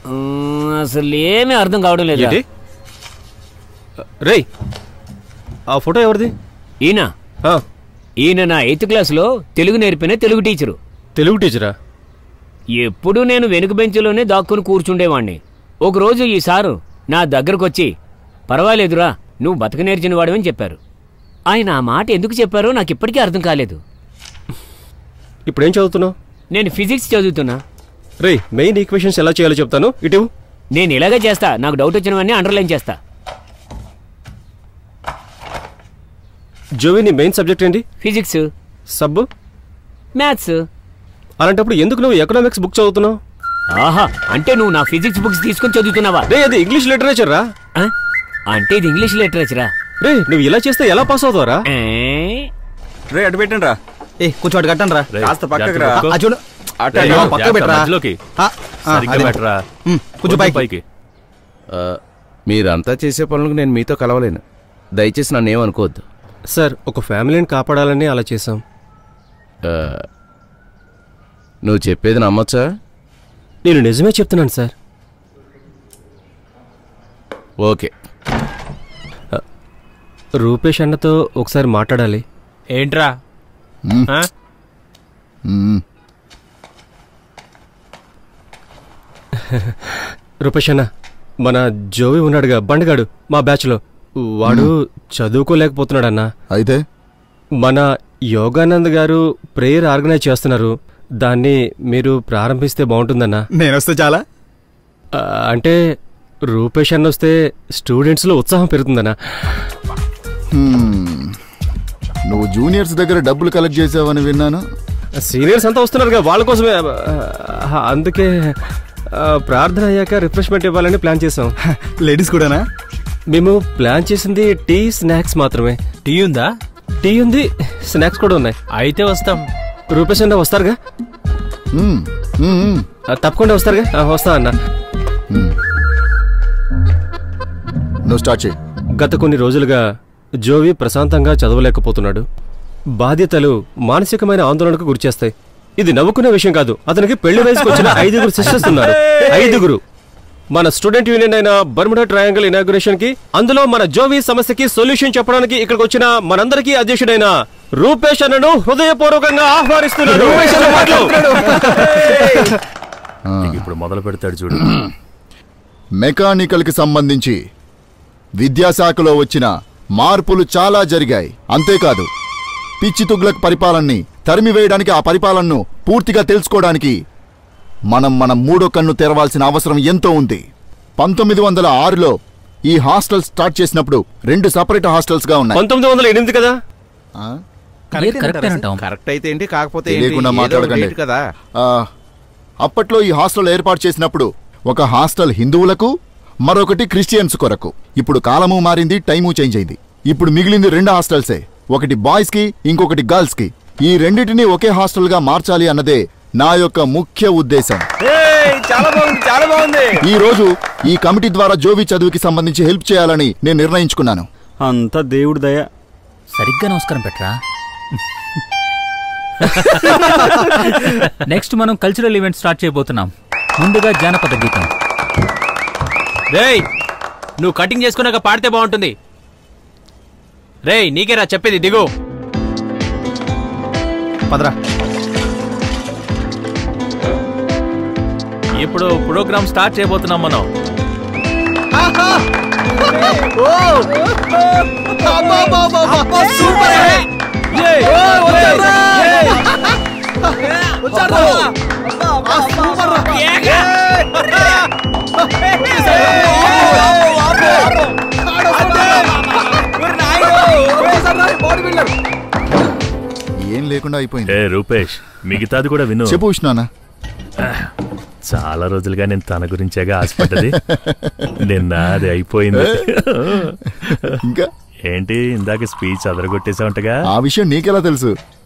మ్, అసలు ఏమీ అర్థం కావడం లేదు ఏంటి రేయ్ ఆ ఫోటో ఎవరిది ఈయన ఆ, ఈయన నా ఎయిత్ క్లాస్లో తెలుగు నేర్పిన తెలుగు టీచరు తెలుగు టీచరా ఎప్పుడూ నేను వెనుక బెంచ్లోనే దాక్కుని కూర్చుండేవాణ్ణి ఒకరోజు ఈ సారు నా దగ్గరకొచ్చి పర్వాలేదురా నువ్వు బతక నేర్చిన వాడవని చెప్పారు ఆయన ఆ మాట ఎందుకు చెప్పారో నాకు ఇప్పటికీ అర్థం కాలేదు ఇప్పుడు ఏం చదువుతున్నావు నేను ఫిజిక్స్ చదువుతున్నా రేయ్ మెయిన్ ఈక్వేషన్స్ ఎలా చేయాలో చెప్తాను ఇటు నేను ఇలాగే చేస్తా నాకు డౌట్ వచ్చినవన్నీ అండర్లైన్ చేస్తా జోవి నీ మెయిన్ సబ్జెక్ట్ ఏంటి ఫిజిక్స్ సబ్ మ్యాథ్స్ అలాంటప్పుడు ఎందుకు నువ్వు ఎకనామిక్స్ బుక్ చదువుతున్నావు ఆహా అంటే నువ్వు నా ఫిజిక్స్ బుక్స్ తీసుకొని చదువుతున్నావా రే అది ఇంగ్లీష్ లిటరేచర్ రా ఆ? అంటే ఇది ఇంగ్లీష్ లిటరేచరా రే నువ్వు ఇలా చేస్తే ఎలా పాస్ అవుతావరా ఏ? రే అటు పెట్టండి రా ఏ కొంచెం అటు కట్టండి రా కాస్త పక్కకి రా ఆ, చూడు అటు ఏమో పక్కకు పెట్టరా మధ్యలోకి ఆ, ఆ, సరిగ్గా అదే. పెట్టరా ఉమ్, కొంచెం పైకి పైకి ఆ, మీరంతా చేసే పనులకు నేను మీతో కలవలేను దయచేసి నన్ను ఏమనుకోవద్దు సార్ ఒక ఫ్యామిలీని కాపాడాలని అలా చేసాం ఆ, నువ్వు చెప్పేది నమ్మొచ్చా నేను నిజమే చెప్తున్నాను సార్ ఓకే రూపేష్ అన్నతో ఒకసారి మాట్లాడాలి ఏంట్రా ఆ? రూపేష్ అన్న మన జోవి ఉన్నాడుగా బండగాడు మా బ్యాచ్లో వాడు చదువుకోలేకపోతున్నాడన్నా అయితే మన యోగానంద్ గారు ప్రేయర్ ఆర్గనైజ్ చేస్తున్నారు దాన్ని మీరు ప్రారంభిస్తే బాగుంటుందన్నా నేను వస్తే చాలా ఆ, అంటే రూపేష్ అన్న వస్తే స్టూడెంట్స్లో ఉత్సాహం పెరుగుతుందన్నా హ్మ్. నువ్వు జూనియర్స్ దగ్గర డబ్బులు కలెక్ట్ చేసావని విన్నాను సీనియర్స్ అంతా వస్తున్నారుగా వాళ్ళ కోసమే ఆ, అందుకే ఆ, ప్రార్థన అయ్యాక రిఫ్రెష్మెంట్ ఇవ్వాలని ప్లాన్ చేసాం లేడీస్ కూడానా మేము ప్లాన్ చేసింది టీ స్నాక్స్ మాత్రమే టీ ఉందా టీ ఉంది స్నాక్స్ కూడా ఉన్నాయి అయితే వస్తాం రూపేష్ అన్న వస్తారుగా హ్మ్. హ్మ్, హ్మ్. ఆ, తప్పకుండా వస్తారుగా ఆ, వస్తా అన్న నువ్వు స్టార్ట్ చేయి గత కొన్ని రోజులుగా జోవి ప్రశాంతంగా చదవలేకపోతున్నాడు బాధ్యతలు మానసికమైన ఆందోళనకు గురిచేస్తాయి ఇది నవ్వుకునే విషయం కాదు అతనికి పెళ్లి వయసుకు వచ్చిన ఐదుగురు సిస్టర్స్ ఉన్నారు ఐదుగురు మన స్టూడెంట్ యూనియన్ అయిన బర్ముడా ట్రయాంగిల్ ఇనాగ్రేషన్ కి అందులో మన జోవి సమస్యకి సొల్యూషన్ చెప్పడానికి ఇక్కడికి వచ్చిన మనందరికీ అధ్యక్షుడైన రూపేష్ అన్నను హృదయపూర్వకంగా ఆహ్వానిస్తున్నాడు ఇక ఇప్పుడు మొదలు పెడతాడు చూడు మెకానికల్కి సంబంధించి విద్యాశాఖలో వచ్చిన మార్పులు చాలా జరిగాయి అంతేకాదు పిచ్చి తుగ్లక్ పరిపాలనని తరిమివేయడానికి ఆ పరిపాలనను పూర్తిగా తెలుసుకోవడానికి మనం మన మూడో కన్ను తెరవాల్సిన అవసరం ఎంతో ఉంది పంతొమ్మిది వందల ఆరులో ఈ హాస్టల్ స్టార్ట్ చేసినప్పుడు రెండు సపరేట్ హాస్టల్స్ గా ఉన్నాయి పంతొమ్మిది వందల ఎనిమిది కదా ఆ? కరెక్ట్ అయితే ఏంటి కాకపోతే ఏంటి? తెలియకుండా ఏదో మాట్లాడకండి. డేట్ కదా ఆ, అప్పట్లో ఈ హాస్టల్ ఏర్పాటు చేసినప్పుడు ఒక హాస్టల్ హిందువులకు మరొకటి క్రిస్టియన్స్ కొరకు ఇప్పుడు కాలము మారింది టైము చేంజ్ అయింది ఇప్పుడు మిగిలింది రెండు హాస్టల్సే ఒకటి బాయ్స్ కి ఇంకొకటి గర్ల్స్ కి ఈ రెండింటిని ఒకే హాస్టల్ గా మార్చాలి అన్నదే నా యొక్క ముఖ్య ఉద్దేశం చాలా బాగుంది చాలా బాగుంది ఈ రోజు ఈ కమిటీ ద్వారా జోవి చదువుకి సంబంధించి హెల్ప్ చేయాలని నేను నిర్ణయించుకున్నాను అంత దేవుడి దయ సరిగ్గా నమస్కారం పెట్టరా నెక్స్ట్ మనం కల్చరల్ ఈవెంట్ స్టార్ట్ చేయబోతున్నాం ముందుగా జానపద గీతం రేయ్ నువ్వు కటింగ్ చేసుకున్నాక పాడితే బాగుంటుంది రేయ్ నీకేరా చెప్పేది దిగు పదరా ఇప్పుడు ప్రోగ్రామ్ స్టార్ట్ చేయబోతున్నాం మనం ఏం లేకుండా అయిపోయింది ఏ రూపేష్ మిగతాది కూడా విను చెప్పు ఉష్ణానా చాలా రోజులుగా నేను తన గురించేగా ఆశపడ్డది నిన్న అది అయిపోయింది ఇంకా ఏంటి ఇందాక స్పీచ్ అదరగొట్టేసా ఉంటగా ఆ విషయం నీకెలా తెలుసు